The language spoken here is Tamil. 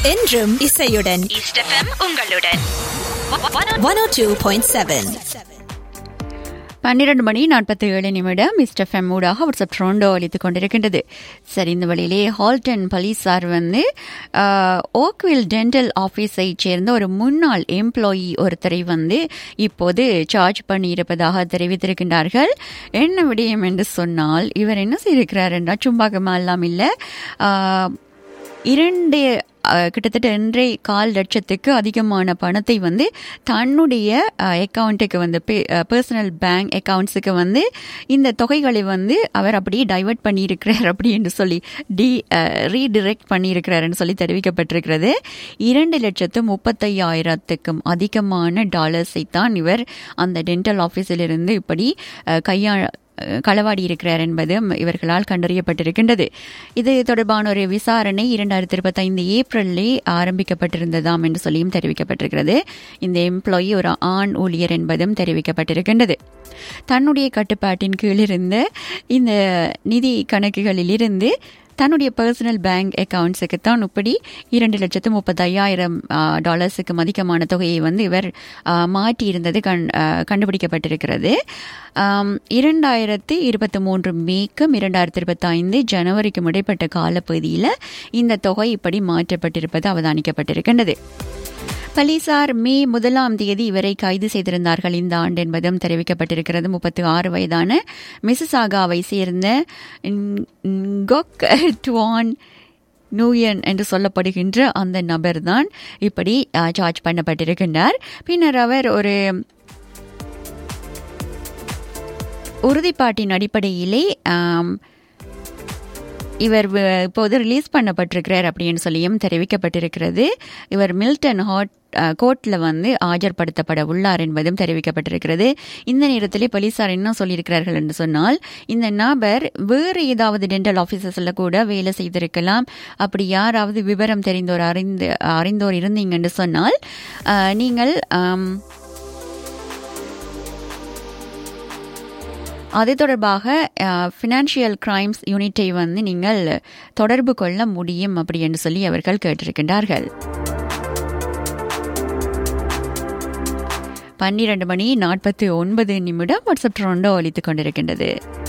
என்றும் இசையுடன் ஈஸ்ட் எஃப்எம் உங்களுடன் one O two point seven பன்னிரண்டு மணி நாற்பத்தி ஏழு நிமிடம் மிஸ்டர் ஃபெம் ஊடாக வாட்ஸ்அப் ட்ரோண்டோ அளித்துக் கொண்டிருக்கின்றது சரி இந்த வழியிலே ஹால்டன் போலீஸார் வந்து ஓக்வில் டென்டல் ஆஃபீஸை சேர்ந்த ஒரு முன்னாள் எம்ப்ளாயி ஒருத்தரை வந்து இப்போது சார்ஜ் பண்ணியிருப்பதாக தெரிவித்திருக்கின்றார்கள் என்ன விடயம் என்று சொன்னால் இவர் என்ன செய்திருக்கிறார் என்றால் சும்பாகமா எல்லாம் இல்லை இரண்டு கிட்டத்தட்ட ஒன்றரை கால் லட்சத்துக்கு அதிகமான பணத்தை வந்து தன்னுடைய அக்கௌண்ட்டுக்கு வந்து பர்சனல் பேங்க் அக்கௌண்ட்ஸுக்கு வந்து இந்த தொகைகளை வந்து அவர் அப்படியே டைவெர்ட் பண்ணியிருக்கிறார் அப்படி என்று சொல்லி டி ரீடிரெக்ட் பண்ணியிருக்கிறார்னு சொல்லி தெரிவிக்கப்பட்டிருக்கிறது இரண்டு லட்சத்து முப்பத்தையாயிரத்துக்கும் அதிகமான டாலர்ஸை தான் இவர் அந்த டென்டல் ஆஃபீஸிலிருந்து இப்படி கையா களவாடி இருக்கிறார் என்பதும் இவர்களால் கண்டறியப்பட்டிருக்கின்றது இது தொடர்பான ஒரு விசாரணை இரண்டாயிரத்தி இருபத்தைந்து ஏப்ரலிலே ஆரம்பிக்கப்பட்டிருந்ததாம் என்று சொல்லியும் தெரிவிக்கப்பட்டிருக்கிறது இந்த எம்ப்ளாயி ஒரு ஆண் ஊழியர் என்பதும் தெரிவிக்கப்பட்டிருக்கின்றது தன்னுடைய கட்டுப்பாட்டின் கீழிருந்த இந்த நிதி கணக்குகளிலிருந்து தன்னுடைய பர்சனல் பேங்க் அக்கவுண்ட்ஸுக்கு தான் இப்படி இரண்டு லட்சத்து முப்பத்தையாயிரம் டாலர்ஸுக்கு அதிகமான தொகையை வந்து இவர் மாற்றியிருந்தது கண் கண்டுபிடிக்கப்பட்டிருக்கிறது இரண்டாயிரத்தி இருபத்தி மூன்று மேக்கும் இரண்டாயிரத்தி இருபத்தி ஐந்து ஜனவரிக்கும் இடைப்பட்ட காலப்பகுதியில் இந்த தொகை இப்படி மாற்றப்பட்டிருப்பது அவதானிக்கப்பட்டிருக்கின்றது பலிசார் மே முதலாம் தேதி இவரை கைது செய்திருந்தார்கள் இந்த ஆண்டு என்பதும் தெரிவிக்கப்பட்டிருக்கிறது முப்பத்தி ஆறு வயதான மிசிசாகாவை சேர்ந்த கொக் டுவான் நூயன் என்று சொல்லப்படுகின்ற அந்த நபர் தான் இப்படி சார்ஜ் பண்ணப்பட்டிருக்கின்றார் பின்னர் அவர் ஒரு உறுதிப்பாட்டின் அடிப்படையிலே இவர் இப்போது ரிலீஸ் பண்ணப்பட்டிருக்கிறார் அப்படின்னு சொல்லியும் தெரிவிக்கப்பட்டிருக்கிறது இவர் மில்டன் ஹாட் கோர்ட்டில் வந்து ஆஜர்படுத்தப்பட உள்ளார் என்பதும் தெரிவிக்கப்பட்டிருக்கிறது இந்த நேரத்தில் போலீசார் என்ன சொல்லியிருக்கிறார்கள் என்று சொன்னால் இந்த நபர் வேறு ஏதாவது டென்டல் ஆஃபீஸஸில் கூட வேலை செய்திருக்கலாம் அப்படி யாராவது விவரம் தெரிந்தோர் அறிந்து அறிந்தோர் இருந்தீங்கன்னு சொன்னால் நீங்கள் அது தொடர்பாக ஃபினான்ஷியல் கிரைம்ஸ் யூனிட்டை வந்து நீங்கள் தொடர்பு கொள்ள முடியும் அப்படி என்று சொல்லி அவர்கள் கேட்டிருக்கின்றார்கள் பன்னிரண்டு மணி நாற்பத்தி ஒன்பது நிமிடம் வாட்ஸ்அப் ட்ரோண்டோ ஒலித்துக் கொண்டிருக்கின்றது